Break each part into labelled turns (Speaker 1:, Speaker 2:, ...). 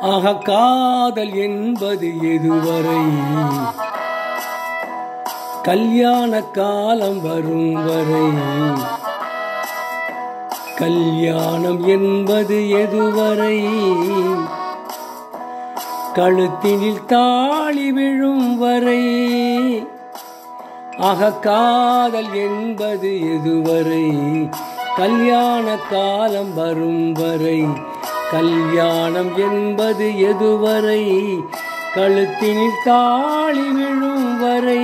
Speaker 1: ஆக காதல் என்பது எதுவரை கல்யாண காலம் வரும் வரை கல்யாணம் என்பது எதுவரை கழுத்தினில் தாளி விழும் வரை ஆக காதல் என்பது எதுவரை கல்யாண காலம் வரும் வரை கல்யாணம் என்பது எதுவரை கழுத்தினில் தாளி விழும் வரை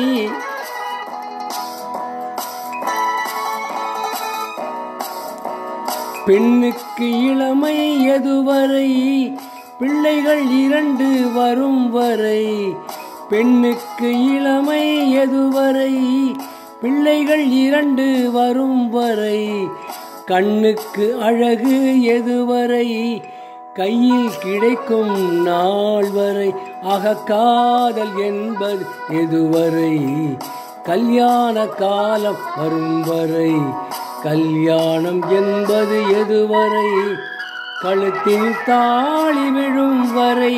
Speaker 1: பெண்ணுக்கு இளமை எதுவரை பிள்ளைகள் இரண்டு வரும் வரை பெண்ணுக்கு இளமை எதுவரை பிள்ளைகள் இரண்டு வரும் வரை கண்ணுக்கு அழகு எதுவரை கையில் கிடைக்கும் நாள் வரை ஆக காதல் என்பது எதுவரை கல்யாண காலம் வரும் வரை கல்யாணம் என்பது எதுவரை கழுத்தில் தாளி விழும் வரை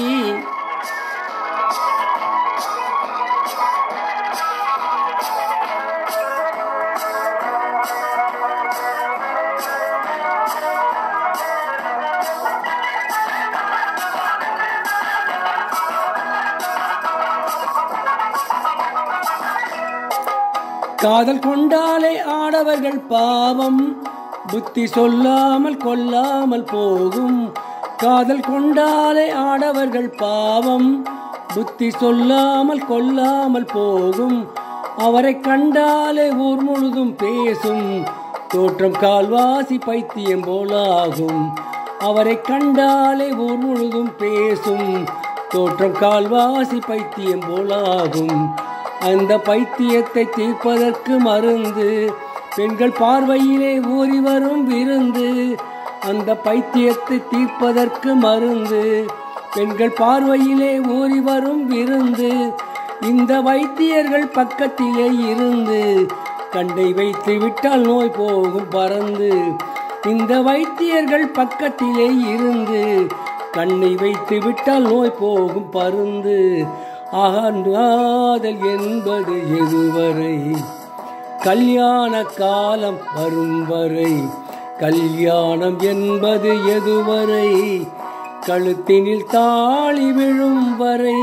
Speaker 1: காதல் கொண்டாலே ஆடவர்கள் பாவம் புத்தி சொல்லாமல் கொல்லாமல் போகும் காதல் கொண்டாலே ஆடவர்கள் பாவம் புத்தி சொல்லாமல் கொல்லாமல் போகும் அவரை கண்டாலே ஊர் முழுதும் பேசும் தோற்றம் கால்வாசி பைத்தியம் போலாகும் அவரை கண்டாலே ஊர் முழுதும் பேசும் தோற்றம் கால்வாசி பைத்தியம் போலாகும் அந்த பைத்தியத்தை தீர்ப்பதற்கு மருந்து பெண்கள் பார்வையிலே ஊறி வரும் விருந்து அந்த பைத்தியத்தை தீர்ப்பதற்கு மருந்து பெண்கள் பார்வையிலே ஊறி வரும் விருந்து இந்த வைத்தியர்கள் பக்கத்திலே இருந்து கண்டை வைத்து விட்டால் நோய் போகும் பறந்து இந்த வைத்தியர்கள் பக்கத்திலே இருந்து கண்ணை வைத்து விட்டால் நோய் போகும் பருந்து அகன்றாதல் என்பது எதுவரை கல்யாண காலம் வரும் வரை கல்யாணம் என்பது எதுவரை கழுத்தினில் தாளி விழும் வரை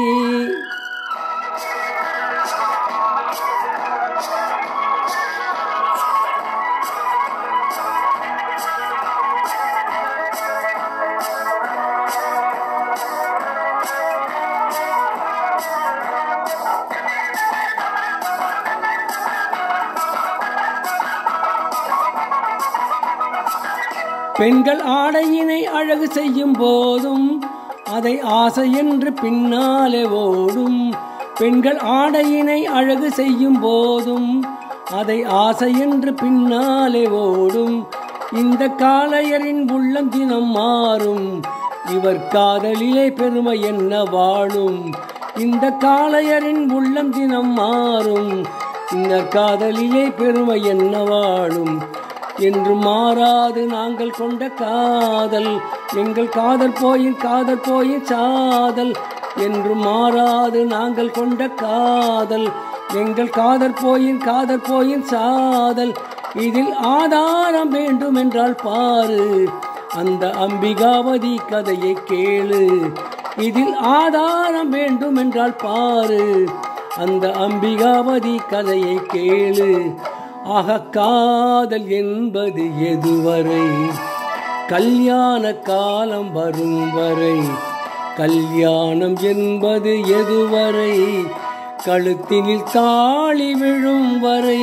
Speaker 1: பெண்கள் ஆடையினை அழகு செய்யும் போதும் அதை ஆசை என்று பின்னாலே ஓடும் பெண்கள் ஆடையினை அழகு செய்யும் போதும் அதை ஆசை என்று பின்னாலே ஓடும் இந்த காளையரின் உள்ளம் தினம் மாறும் இவர் காதலிலே பெருமை என்ன வாழும் இந்த காளையரின் உள்ளம் தினம் மாறும் இந்த காதலிலே பெருமை என்ன வாழும் என்று மாறாது நாங்கள் கொண்ட காதல் எங்கள் காதல் போயின் காதல் போயின் சாதல் என்று மாறாது நாங்கள் கொண்ட காதல் எங்கள் காதல் போயின் காதல் போயின் சாதல் இதில் ஆதாரம் வேண்டும் என்றால் பாரு அந்த அம்பிகாவதி கதையை கேளு இதில் ஆதாரம் வேண்டும் என்றால் பாரு அந்த அம்பிகாவதி கதையை கேளு ஆக காதல் என்பது எதுவரை கல்யாண காலம் வரும் வரை கல்யாணம் என்பது எதுவரை கழுத்தினில் தாளி விழும் வரை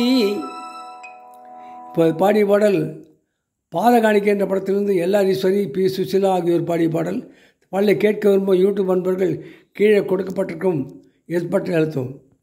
Speaker 1: இப்போ பாடிய பாடல் பாதகாணிக்கை என்ற படத்திலிருந்து எல்ஆர் ஈஸ்வரி பி சுசிலா ஆகியோர் பாடிய பாடல் பாடலை கேட்க விரும்பும் யூடியூப் நண்பர்கள் கீழே கொடுக்கப்பட்டிருக்கும் எஸ் பட்டன் அழுத்தவும்